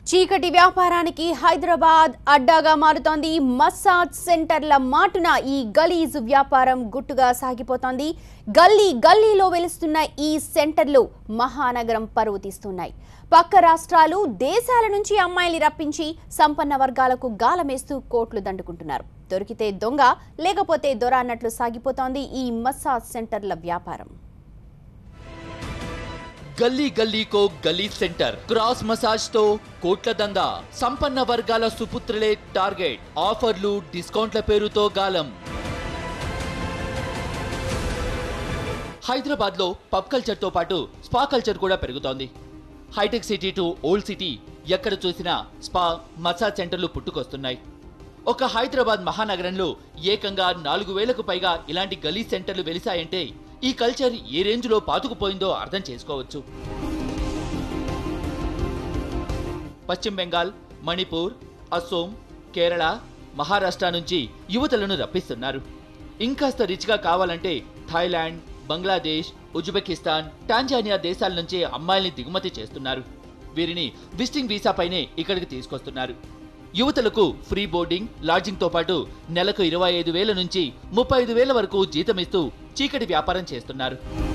చీకటి వ్యాపారానికి హైదరాబాద్ అడ్డాగా మారుతోంది మసాజ్ సెంటర్ల మాటున ఈ గలీజ్ వ్యాపారం గుట్టుగా సాగిపోతోంది గల్లీ గల్లీలో వెలుస్తున్న ఈ సెంటర్లు మహానగరం పరువు తీస్తున్నాయి పక్క రాష్ట్రాలు దేశాల నుంచి అమ్మాయిల్ని రప్పించి సంపన్న వర్గాలకు గాలమేస్తూ కోట్లు దండుకుంటున్నారు దొరికితే దొంగ లేకపోతే దొర అన్నట్లు సాగిపోతోంది ఈ మసాజ్ సెంటర్ల వ్యాపారం గల్లీ గల్లీకో గల్లీ సెంటర్ క్రాస్ మసాజ్ తో కోట్ల దందా సంపన్న వర్గాల సుపుత్రులే టార్గెట్ ఆఫర్లు డిస్కౌంట్ల పేరుతో గాలం హైదరాబాద్ లో పబ్ కల్చర్ తో పాటు స్పా కల్చర్ కూడా పెరుగుతోంది హైటెక్ సిటీ టు ఓల్డ్ సిటీ ఎక్కడ చూసినా స్పా మసాజ్ సెంటర్లు పుట్టుకొస్తున్నాయి ఒక హైదరాబాద్ మహానగరంలో ఏకంగా నాలుగు వేలకు పైగా ఇలాంటి గలీ సెంటర్లు వెలిశాయంటే ఈ కల్చర్ ఏ రేంజ్లో పాతుకుపోయిందో అర్థం చేసుకోవచ్చు పశ్చిమ బెంగాల్ మణిపూర్ అస్సోం కేరళ మహారాష్ట్ర నుంచి యువతలను రప్పిస్తున్నారు ఇంకాస్త రిచ్గా కావాలంటే థాయిలాండ్ బంగ్లాదేశ్ ఉజ్బెకిస్తాన్ టాంజానియా దేశాల నుంచి అమ్మాయిల్ని దిగుమతి చేస్తున్నారు వీరిని విజిటింగ్ వీసా పైనే ఇక్కడికి తీసుకొస్తున్నారు యువతలకు ఫ్రీ బోర్డింగ్ లాడ్జింగ్ తో పాటు నెలకు ఇరవై ఐదు వేల నుంచి ముప్పై ఐదు వేల వరకు జీతమిస్తూ చీకటి వ్యాపారం చేస్తున్నారు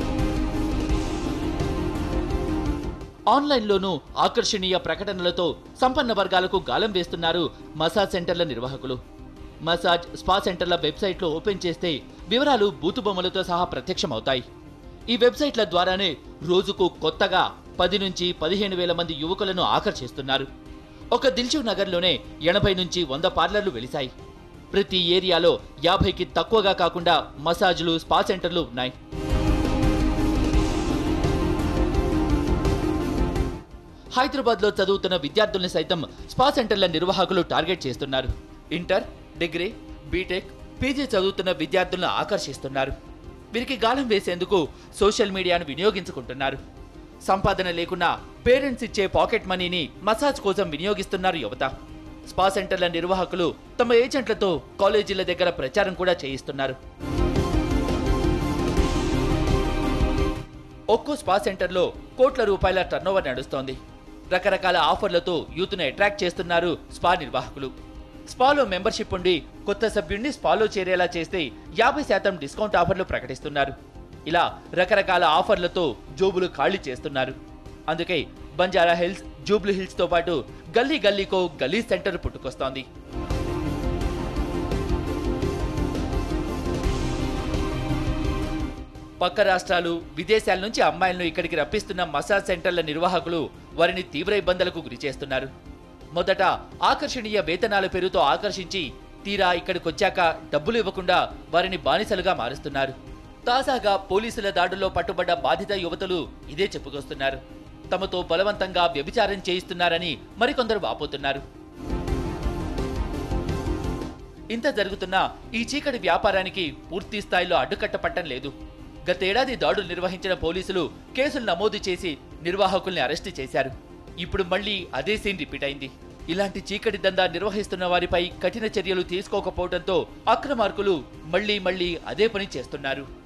ఆన్లైన్లోనూ ఆకర్షణీయ ప్రకటనలతో సంపన్న వర్గాలకు గాలం వేస్తున్నారు మసాజ్ సెంటర్ల నిర్వాహకులు మసాజ్ స్పా సెంటర్ల వెబ్సైట్లో ఓపెన్ చేస్తే వివరాలు బూతుబొమ్మలతో సహా ప్రత్యక్షమవుతాయి ఈ వెబ్సైట్ల ద్వారానే రోజుకు కొత్తగా పది నుంచి పదిహేను వేల మంది యువకులను ఆకర్షిస్తున్నారు ఒక దిల్షుక్ నగర్లోనే ఎనభై నుంచి వంద పార్లర్లు వెలిశాయి ప్రతి ఏరియాలో యాభైకి తక్కువగా కాకుండా మసాజ్లు స్పా సెంటర్లు ఉన్నాయి హైదరాబాద్ లో చదువుతున్న విద్యార్థుల్ని సైతం స్పా సెంటర్ల నిర్వాహకులు టార్గెట్ చేస్తున్నారు ఇంటర్ డిగ్రీ బీటెక్ పీజీ చదువుతున్న విద్యార్థులను ఆకర్షిస్తున్నారు వీరికి గాలం వేసేందుకు సోషల్ మీడియాను వినియోగించుకుంటున్నారు సంపాదన లేకున్నా పేరెంట్స్ ఇచ్చే పాకెట్ మనీని మసాజ్ కోసం వినియోగిస్తున్నారు యువత స్పా సెంటర్ల నిర్వాహకులు తమ ఏజెంట్లతో కాలేజీల దగ్గర ప్రచారం కూడా చేయిస్తున్నారు ఒక్కో స్పా సెంటర్లో కోట్ల రూపాయల టర్నోవర్ నడుస్తోంది రకరకాల ఆఫర్లతో యూత్ను అట్రాక్ట్ చేస్తున్నారు స్పా నిర్వాహకులు స్పాలో మెంబర్షిప్ ఉండి కొత్త సభ్యుడిని స్పాలో చేరేలా చేస్తే యాభై శాతం డిస్కౌంట్ ఆఫర్లు ప్రకటిస్తున్నారు ఇలా రకరకాల ఆఫర్లతో జోబులు ఖాళీ చేస్తున్నారు అందుకే బంజారా హిల్స్ జూబ్లీ హిల్స్ తో పాటు గల్లీ గల్లీకో గల్లీ సెంటర్ పుట్టుకొస్తోంది పక్క రాష్ట్రాలు విదేశాల నుంచి అమ్మాయిలను ఇక్కడికి రప్పిస్తున్న మసాజ్ సెంటర్ల నిర్వాహకులు వారిని తీవ్ర ఇబ్బందులకు గురి చేస్తున్నారు మొదట ఆకర్షణీయ వేతనాల పేరుతో ఆకర్షించి తీరా ఇక్కడికొచ్చాక డబ్బులు ఇవ్వకుండా వారిని బానిసలుగా మారుస్తున్నారు తాజాగా పోలీసుల దాడుల్లో పట్టుబడ్డ బాధిత యువతులు ఇదే చెప్పుకొస్తున్నారు తమతో బలవంతంగా వ్యభిచారం చేయిస్తున్నారని మరికొందరు వాపోతున్నారు ఇంత జరుగుతున్నా ఈ చీకటి వ్యాపారానికి పూర్తి స్థాయిలో అడ్డుకట్టపట్టం లేదు గతేడాది దాడులు నిర్వహించిన పోలీసులు కేసులు నమోదు చేసి నిర్వాహకుల్ని అరెస్టు చేశారు ఇప్పుడు మళ్ళీ అదే సీన్ రిపీట్ అయింది ఇలాంటి చీకటి దందా నిర్వహిస్తున్న వారిపై కఠిన చర్యలు తీసుకోకపోవడంతో అక్రమార్కులు మళ్లీ మళ్లీ అదే పని చేస్తున్నారు